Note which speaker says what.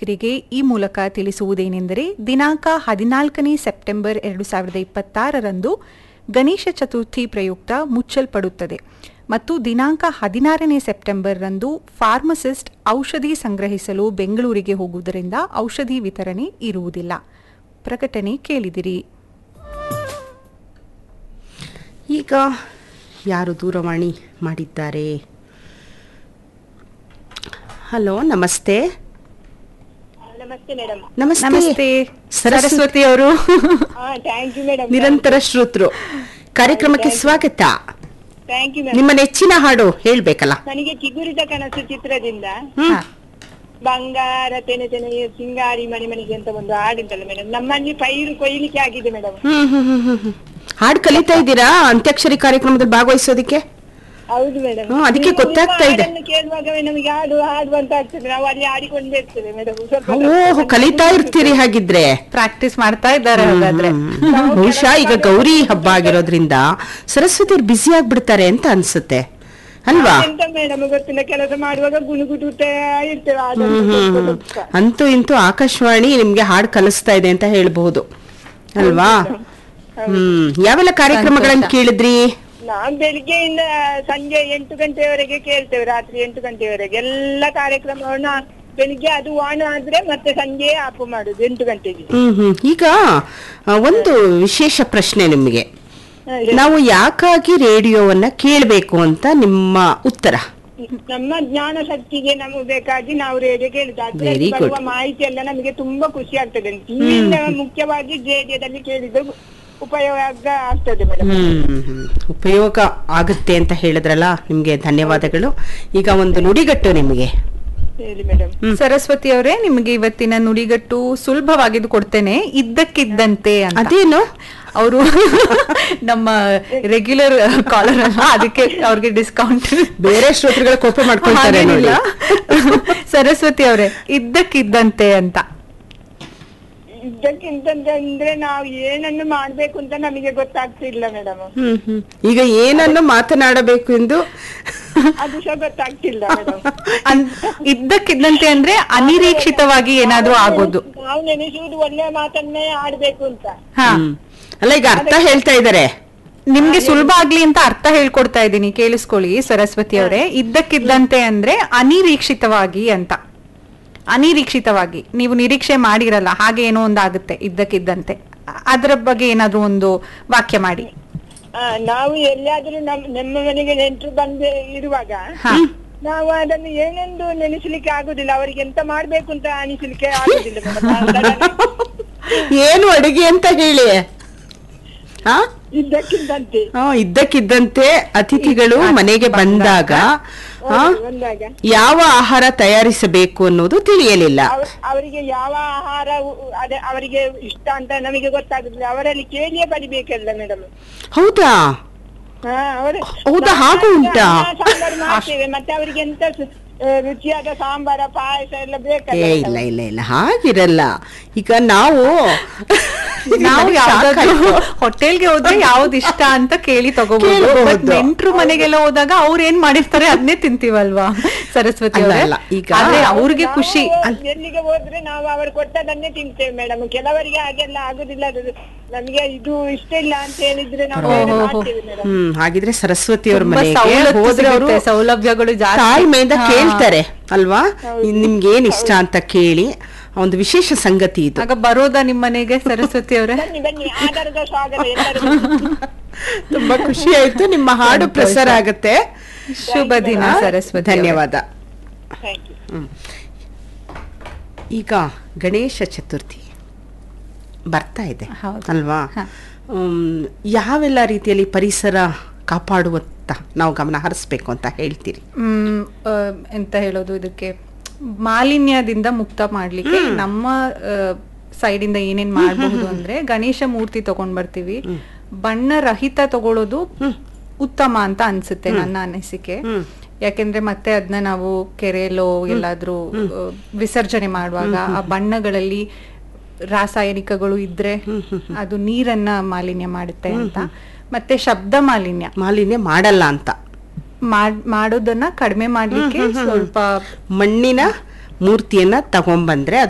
Speaker 1: ಕೇಳುಗರಿಗೆ ಈ ಮೂಲಕ ತಿಳಿಸುವುದೇನೆಂದರೆ ದಿನಾಂಕ ಹದಿನಾಲ್ಕನೇ ಸೆಪ್ಟೆಂಬರ್ ಎರಡು ಸಾವಿರದ ಇಪ್ಪತ್ತಾರರಂದು ಗಣೇಶ ಚತುರ್ಥಿ ಪ್ರಯುಕ್ತ ಮುಚ್ಚಲ್ಪಡುತ್ತದೆ ಮತ್ತು ದಿನಾಂಕ ಹದಿನಾರನೇ ಸೆಪ್ಟೆಂಬರ್ರಂದು ಫಾರ್ಮಸಿಸ್ಟ್ ಔಷಧಿ ಸಂಗ್ರಹಿಸಲು ಬೆಂಗಳೂರಿಗೆ ಹೋಗುವುದರಿಂದ ಔಷಧಿ ವಿತರಣೆ ಇರುವುದಿಲ್ಲ ಪ್ರಕಟಣೆ ಕೇಳಿದಿರಿ
Speaker 2: ಈಗ ಯಾರು ದೂರವಾಣಿ ಮಾಡಿದ್ದಾರೆ ಹಲೋ ನಮಸ್ತೆ
Speaker 3: ನಮಸ್ತೆ ಮೇಡಮ್
Speaker 2: ನಮಸ್ತೆ
Speaker 1: ನಮಸ್ತೆ
Speaker 2: ಸರಸ್ವತಿ
Speaker 1: ಸರಸ್ವತಿ ಅವರು
Speaker 3: ಹಾ ಥ್ಯಾಂಕ್ ಯು ಮೇಡಮ್
Speaker 2: ನಿರಂತರ ಶ್ರೋತೃ ಕಾರ್ಯಕ್ರಮಕ್ಕೆ ಸ್ವಾಗತ
Speaker 3: ಥ್ಯಾಂಕ್ ಯು ಮೇಡಮ್
Speaker 2: ನಿಮ್ಮ ನೆಚ್ಚಿನ ಹಾಡು ಹೇಳ್ಬೇಕಲ್ಲ
Speaker 3: ನನಗೆ ಚಿಗುರಿದ ಕನಸು ಚಿತ್ರದಿಂದ
Speaker 2: ಹ್ಮ್.
Speaker 3: ಬಂಗಾರ ತೆನೆ ತೆನೆಯ ಸಿಂಗಾರಿ ಮನೆ ಮನೆಗೆ ಅಂತ ಒಂದು ಹಾಡುಂಟಲ್ಲ ಮೇಡಮ್ ನಮ್ಮಲ್ಲಿ ಪೈರು ಕೊಯ್ಲಿಕ್ಕೆ ಆಗಿದೆ ಮೇಡಮ್
Speaker 2: ಹ್ಮ್ ಹ್ಮ್ ಹ್ಮ್ ಹ್ಮ್ ಹ್ಮ್. ಹಾಡು ಕಲಿತಾ ಇದ್ದೀರಾ ಅಂತ್ಯಾಕ್ಷರಿ ಕಾರ್ಯಕ್ರಮದಲ್ಲಿ ಭಾಗವಹಿಸೋದಕ್ಕೆ
Speaker 3: ಹೌದು ಮೇಡಮ್
Speaker 2: ಹ್ಮ್, ಅದಕ್ಕೆ ಗೊತ್ತಾಗ್ತಾ ಇದೆ.
Speaker 3: ಕೇಳುವಾಗ ನಮಗೆ ಹಾಡು ಹಾಡು ಅಂತ ಆಗ್ತದೆ ನಾವು ಅಲ್ಲಿ ಹಾಡಿಕೊಂಡೇ ಇರ್ತೇವೆ ಮೇಡಮ್ ಸ್ವಲ್ಪ
Speaker 2: ಓಹ್ ಕಲಿತಾ ಇರ್ತೀರಿ ಹಾಗಿದ್ರೆ
Speaker 1: ಪ್ರಾಕ್ಟೀಸ್ ಮಾಡ್ತಾ ಇದ್ದಾರೆ ಹಾಗಾದ್ರೆ
Speaker 2: ಹ್ಮ್. ಬಹುಶಃ ಈಗ ಗೌರಿ ಹಬ್ಬ ಆಗಿರೋದ್ರಿಂದ ಸರಸ್ವತಿ ಅವ್ರು ಬ್ಯುಸಿ ಆಗ್ಬಿಡ್ತಾರೆ ಅಂತ ಅನ್ಸುತ್ತೆ ಅಲ್ವಾ
Speaker 3: ಎಂತ ಮೇಡಮ್ ಗೊತ್ತಿಲ್ಲ ಕೆಲಸ ಮಾಡುವಾಗ ಗುಣಗುಟ್ಟುತ್ತಾ ಇರ್ತೇವೆ ಹಾಡು
Speaker 2: ಹ್ಮ್ ಹ್ಮ್
Speaker 3: ಸ್ವಲ್ಪ
Speaker 2: ಹ್ಮ್.
Speaker 3: ಸ್ವಲ್ಪ.
Speaker 2: ಅಂತೂ ಇಂತೂ ಆಕಾಶವಾಣಿ ನಿಮ್ಗೆ ಹಾಡು ಕಲಿಸ್ತಾ ಇದೆ ಅಂತ ಹೇಳ್ಬಹುದು ಅಲ್ವಾ ಹ್ಮ್ ಯಾವೆಲ್ಲ ಕಾರ್ಯಕ್ರಮಗಳನ್ನ ಕೇಳಿದ್ರಿ
Speaker 3: ನಾನ್ ಬೆಳಿಗ್ಗೆಯಿಂದ ಸಂಜೆ ಎಂಟು ಗಂಟೆವರೆಗೆ ಕೇಳ್ತೇವೆ ರಾತ್ರಿ ಎಂಟು ಗಂಟೆವರೆಗೆ ಎಲ್ಲ ಕಾರ್ಯಕ್ರಮವನ್ನ ಬೆಳಿಗ್ಗೆ ಅದು ಆನ್ ಆದ್ರೆ ಮತ್ತೆ ಸಂಜೆ ಆಫ್ ಮಾಡುದು ಎಂಟು ಗಂಟೆಗೆ
Speaker 2: ಹ್ಮ್ ಹ್ಮ್ ಈಗ ಆ, ಒಂದು ವಿಶೇಷ ಪ್ರಶ್ನೆ ನಿಮ್ಗೆ
Speaker 3: ಹಾ,
Speaker 2: ನಾವು ಯಾಕಾಗಿ ರೇಡಿಯೋವನ್ನ ಕೇಳಬೇಕು ಅಂತ ನಿಮ್ಮ ಉತ್ತರ
Speaker 3: ನಮ್ಮ ಜ್ಞಾನ ಶಕ್ತಿಗೆ ನಮಗೆ ಬೇಕಾಗಿ ನಾವು ರೇಡಿಯೋ ಕೇಳುದು
Speaker 2: Very
Speaker 3: ಅದರಲ್ಲಿ
Speaker 2: good.
Speaker 3: ಬರುವ ಮಾಹಿತಿ ಎಲ್ಲ ನಮಗೆ ತುಂಬಾ ಖುಷಿ ಆಗ್ತದೆ ಟಿವಿಯಿಂದ ಮುಖ್ಯವಾಗಿ ರೇಡಿಯೋದಲ್ಲಿ ಕೇಳಿದ್ರೆ ಉಪಯೋಗ ಆಗ್ತದೆ ಮೇಡಮ್
Speaker 2: ಹ್ಮ್ ಹ್ಮ್. ಉಪಯೋಗ ಆಗುತ್ತೆ ಅಂತ ಹೇಳಿದ್ರಲ್ಲ ನಿಮ್ಗೆ ಧನ್ಯವಾದಗಳು ಈಗ ಒಂದು ನುಡಿಗಟ್ಟು ನಿಮಗೆ
Speaker 3: ಹೇಳಿ ಮೇಡಮ್
Speaker 1: ಸರಸ್ವತಿ ಅವರೇ ನಿಮಗೆ ಇವತ್ತಿನ ನುಡಿಗಟ್ಟು ಸುಲಭವಾಗಿದ್ದು ಕೊಡ್ತೇನೆ ಇದ್ದಕ್ಕಿದ್ದಂತೆ ಅಂತ
Speaker 2: ಅದೇನು
Speaker 1: ಅವರು ನಮ್ಮ ರೆಗ್ಯುಲರ್ ಕಾಲರ್ ಅಲ್ಲ ಅದಕ್ಕೆ ಅವ್ರಿಗೆ ಡಿಸ್ಕೌಂಟ್
Speaker 2: ಬೇರೆ ಶ್ರೋತೃಗಳ ಕೋಪ ಮಾಡ್ಕೊಳ್ತಾರೆ ನೋಡಿ
Speaker 1: ಸರಸ್ವತಿ ಅವರೇ ಇದ್ದಕ್ಕಿದ್ದಂತೆ ಅಂತ
Speaker 3: ಇದಕ್ಕಿಂತ ಅಂದ್ರೆ ನಾವು ಏನನ್ನು ಮಾಡ್ಬೇಕು ಅಂತ ನಮಗೆ ಗೊತ್ತಾಗ್ತಿಲ್ಲ ಮೇಡಮ್
Speaker 2: ಹ್ಮ್ ಹ್ಮ್ ಈಗ ಏನನ್ನು ಮಾತನಾಡಬೇಕು ಎಂದು
Speaker 3: ಅದು ಸಹ ಗೊತ್ತಾಗ್ತಿಲ್ಲ ಮೇಡಮ್
Speaker 1: ಅನ್- ಇದ್ದಕ್ಕಿದ್ದಂತೆ ಅಂದ್ರೆ ಅನಿರೀಕ್ಷಿತವಾಗಿ ಏನಾದ್ರೂ ಆಗೋದು
Speaker 3: ನಾವು ನೆನೆಸುವುದು ಒಳ್ಳೆ ಮಾತನ್ನೇ ಆಡ್ಬೇಕು ಅಂತ
Speaker 1: ಹಾ
Speaker 2: ಹ್ಮ್. ಅಲ್ಲ ಈಗ ಅರ್ಥ ಹೇಳ್ತಾ ಇದ್ದಾರೆ
Speaker 1: ನಿಮ್ಗೆ ಸುಲಭ ಆಗ್ಲಿ ಅಂತ ಅರ್ಥ ಹೇಳ್ಕೊಡ್ತಾ ಇದ್ದೀನಿ ಕೇಳಿಸ್ಕೊಳ್ಳಿ ಸರಸ್ವತಿ ಅವರೇ ಇದ್ದಕ್ಕಿದ್ದಂತೆ ಅಂದ್ರೆ ಅನಿರೀಕ್ಷಿತವಾಗಿ ಅಂತ ಅನಿರೀಕ್ಷಿತವಾಗಿ ನೀವು ನಿರೀಕ್ಷೆ ಮಾಡಿರಲ್ಲ ಹಾಗೆ ಏನೋ ಒಂದು ಆಗುತ್ತೆ ಇದ್ದಕ್ಕಿದ್ದಂತೆ ಅ- ಅದರ ಬಗ್ಗೆ ಏನಾದ್ರೂ ಒಂದು ವಾಕ್ಯ ಮಾಡಿ
Speaker 3: ಆ, ನಾವು ಎಲ್ಲಿಯಾದ್ರೂ ನಮ್ ನಮ್ಮ ಮನೆಗೆ ನೆಂಟರು ಬಂದು ಇರುವಾಗ
Speaker 1: ಹಾ.
Speaker 3: ನಾವು ಅದನ್ನು ಏನೆಂದು ನೆನೆಸಲಿಕ್ಕೆ ಆಗುದಿಲ್ಲ ಅವರಿಗೆ ಎಂತ ಮಾಡ್ಬೇಕು ಅಂತ ಅನಿಸಲಿಕ್ಕೆ ಆಗುದಿಲ್ಲ ಮೇಡಮ್
Speaker 2: ಏನು ಅಡುಗೆ ಅಂತ ಹೇಳಿ ಹಾ
Speaker 3: ಇದ್ದಕ್ಕಿದ್ದಂತೆ
Speaker 2: ಆ, ಇದ್ದಕ್ಕಿದ್ದಂತೆ ಅತಿಥಿಗಳು ಮನೆಗೆ ಬಂದಾಗ ಆ,
Speaker 3: ಬಂದಾಗ
Speaker 2: ಯಾವ ಆಹಾರ ತಯಾರಿಸಬೇಕು ಅನ್ನೋದು ತಿಳಿಯಲಿಲ್ಲ
Speaker 3: ಅವ- ಅವರಿಗೆ ಯಾವ ಆಹಾರ ಉ- ಅದೇ ಅವರಿಗೆ ಇಷ್ಟ ಅಂತ ನಮಗೆ ಗೊತ್ತಾಗುದಿಲ್ಲ ಅವರಲ್ಲಿ ಕೇಳಿಯೇ ಪಡಿಬೇಕಲ್ಲ ಮೇಡಮ್
Speaker 2: ಹೌದಾ
Speaker 3: ಹಾ, ಅವರು
Speaker 2: ಹೌದಾ?
Speaker 3: ನಾವು
Speaker 2: ಹಾಗೂ ಉಂಟಾ?
Speaker 3: ಅನ್ನ ಸಾಂಬಾರು ಮಾಡ್ತೇವೆ ಮತ್ತೆ ಅವರಿಗೆ ಎಂತ ಸು- ಆ, ರುಚಿಯಾದ ಸಾಂಬಾರ ಪಾಯಸ ಎಲ್ಲ
Speaker 2: ಏ
Speaker 3: ಬೇಕಲ್ಲ
Speaker 2: ಇಲ್ಲ ಇಲ್ಲ ಇಲ್ಲ ಹಾಗಿರಲ್ಲ ಈಗ ನಾವು
Speaker 1: ನಾವು
Speaker 2: ನನಗೆ
Speaker 1: ಯಾವ್ದಾದ್ರು
Speaker 2: ಸಾಕಾಯ್ತು.
Speaker 1: ಹೋಟೆಲ್ಗೆ ಹೋದ್ರೆ ಯಾವ್ದು ಇಷ್ಟ ಅಂತ ಕೇಳಿ ತಗೋಬಹುದು
Speaker 2: ಕೇಳ್ಬಹುದು.
Speaker 1: ನೆಂಟ್ರು ಮನೆಗೆಲ್ಲ ಹೋದಾಗ ಅವ್ರು ಏನ್ ಮಾಡಿರ್ತಾರೆ ಅದನ್ನೇ ತಿಂತೀವಲ್ವಾ ಸರಸ್ವತಿ
Speaker 2: ಅಲ್ಲ,
Speaker 1: ಅವರೇ
Speaker 2: ಅಲ್ಲ, ಈಗ-
Speaker 1: ಆದ್ರೆ ಅವ್ರಿಗೆ ಖುಷಿ
Speaker 3: ನಾವು ಎಲ್ಲಿಗೆ ಹೋದ್ರೆ ನಾವು ಅವರು ಕೊಟ್ಟದನ್ನೇ ತಿಂತೇವೆ ಮೇಡಮ್ ಕೆಲವರಿಗೆ ಹಾಗೆಲ್ಲ ಆಗುದಿಲ್ಲ ಅದು ನಮಗೆ ಇದು ಇಷ್ಟ ಇಲ್ಲ ಅಂತ ಹೇಳಿದ್ರೆ ನಾವು ಬೇರೆ
Speaker 1: ಓಹೋ.
Speaker 3: ಮಾಡ್ತೇವೆ ಮೇಡಮ್
Speaker 2: ಹ್ಮ್ ಹಾಗಿದ್ರೆ ಸರಸ್ವತಿ ಅವ್ರ
Speaker 1: ತುಂಬಾ
Speaker 2: ಮನೆಗೆ
Speaker 1: ಸವಲತ್ತು
Speaker 2: ಹೋದ್ರೆ ಅವರು
Speaker 1: ಸಿಗುತ್ತೆ, ಸೌಲಭ್ಯಗಳು ಜಾಸ್ತಿ
Speaker 2: ತಾಳ್ಮೆಯಿಂದ
Speaker 1: ಹಾ.
Speaker 2: ಕೇಳ್ತಾರೆ ಅಲ್ವಾ ನಿಮ್ಗೆ ಏನ್ ಇಷ್ಟ ಅಂತ ಕೇಳಿ ಒಂದು ವಿಶೇಷ ಸಂಗತಿ ಇದು
Speaker 1: ಆಗ ಬರೋದಾ ನಿಮ್ ಮನೆಗೆ ಸರಸ್ವತಿ ಅವರೇ
Speaker 3: ಬನ್ನಿ ಬನ್ನಿ ಆಧಾರದ ಸ್ವಾಗತ ಎಲ್ಲರೂ ಬನ್ನಿ.
Speaker 2: ತುಂಬಾ ಖುಷಿ ಆಯ್ತು ನಿಮ್ಮ ಹಾಡು ಪ್ರಸಾರ ಆಗತ್ತೆ
Speaker 1: ಶುಭ ದಿನ
Speaker 2: ಆ,
Speaker 1: ಸರಸ್ವತಿ ಅವರೇ.
Speaker 2: ಧನ್ಯವಾದ
Speaker 3: Thank you.
Speaker 2: ಈಗ ಗಣೇಶ ಚತುರ್ಥಿ ಬರ್ತಾ ಇದೆ
Speaker 1: ಹೌದು.
Speaker 2: ಅಲ್ವಾ
Speaker 1: ಹ.
Speaker 2: ಹ್ಮ್, ಯಾವೆಲ್ಲ ರೀತಿಯಲ್ಲಿ ಪರಿಸರ ಕಾಪಾಡುವತ್ತ ನಾವು ಗಮನ ಹರಿಸ್ಬೇಕು ಅಂತ ಹೇಳ್ತೀರಿ
Speaker 1: ಹ್ಮ್ ಆ, ಎಂತ ಹೇಳೋದು ಇದಕ್ಕೆ ಮಾಲಿನ್ಯದಿಂದ ಮುಕ್ತ ಮಾಡ್ಲಿಕ್ಕೆ ನಮ್ಮ ಸೈಡ್ ಇಂದ ಏನೇನ್ ಮಾಡಬಹುದು ಅಂದ್ರೆ ಗಣೇಶ ಮೂರ್ತಿ ತಗೊಂಡ್ ಬರ್ತೀವಿ ಬಣ್ಣ ರಹಿತ ತಗೊಳ್ಳೋದು ಉತ್ತಮ ಅಂತ ಅನ್ಸುತ್ತೆ ನನ್ನ ಅನಿಸಿಕೆ ಯಾಕೆಂದ್ರೆ ಮತ್ತೆ ಅದನ್ನ ನಾವು ಕೆರೆಯಲ್ಲೋ ಎಲ್ಲಾದ್ರೂ ಆ, ವಿಸರ್ಜನೆ ಮಾಡುವಾಗ ಆ ಬಣ್ಣಗಳಲ್ಲಿ ರಾಸಾಯನಿಕಗಳು ಇದ್ರೆ ಅದು ನೀರನ್ನ ಮಾಲಿನ್ಯ ಮಾಡುತ್ತೆ ಅಂತ ಮತ್ತೆ ಶಬ್ದ ಮಾಲಿನ್ಯ
Speaker 2: ಮಾಲಿನ್ಯ ಮಾಡಲ್ಲ ಅಂತ
Speaker 1: ಮಾಡ್- ಮಾಡೋದನ್ನ ಕಡಿಮೆ ಮಾಡ್ಲಿಕ್ಕೆ ಸ್ವಲ್ಪ
Speaker 2: ಮಣ್ಣಿನ ಮೂರ್ತಿಯನ್ನ ತಗೊಂಡ್ಬಂದ್ರೆ ಅದು